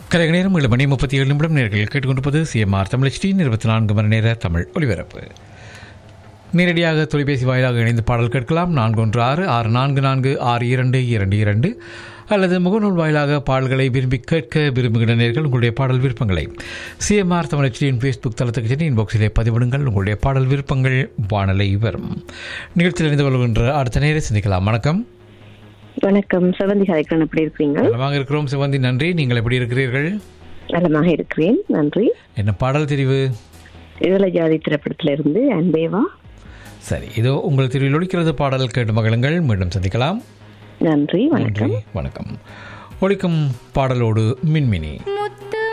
கலைக நேரம் ஏழு மணி முப்பத்தி ஏழு நிமிடம் நேர்கள் கேட்டுக்கொண்டிருப்பது சிஎம்ஆர் தமிழ் டி இருபத்தி நான்கு மணி நேர தமிழ் ஒலிபரப்பு நேரடியாக தொலைபேசி வாயிலாக இணைந்து பாடல் கேட்கலாம் நான்கு ஒன்று ஆறு ஆறு நான்கு நான்கு ஆறு இரண்டு இரண்டு இரண்டு அல்லது முகநூல் வாயிலாக பாடல்களை விரும்பி கேட்க விரும்புகிற நேர்கள் உங்களுடைய பாடல் விருப்பங்களை சிஎம்ஆர் தமிழச்சியின் ஃபேஸ்புக் தளத்துக்கு சென்று இன்பாக்ஸிலே பதிவிடுங்கள் உங்களுடைய பாடல் விருப்பங்கள் வானலை வரும் நிகழ்ச்சியில் இணைந்து கொள்கின்ற அடுத்த நேரை சிந்திக்கலாம் வணக்கம் வணக்கம் சிவந்தி கலைக்கரன் எப்படி இருக்கிறீங்க நலமாக இருக்கிறோம் சிவந்தி நன்றி நீங்கள் எப்படி இருக்கிறீர்கள் நலமாக இருக்கிறேன் நன்றி என்ன பாடல் தெரிவு இதழ ஜாதி திரைப்படத்திலிருந்து அன்பேவா சரி இதோ உங்கள் தெரிவில் ஒழிக்கிறது பாடல் கேட்டு மகளுங்கள் மீண்டும் சந்திக்கலாம் நன்றி வணக்கம் நன்றி வணக்கம் ஒழிக்கும் பாடலோடு மின்மினி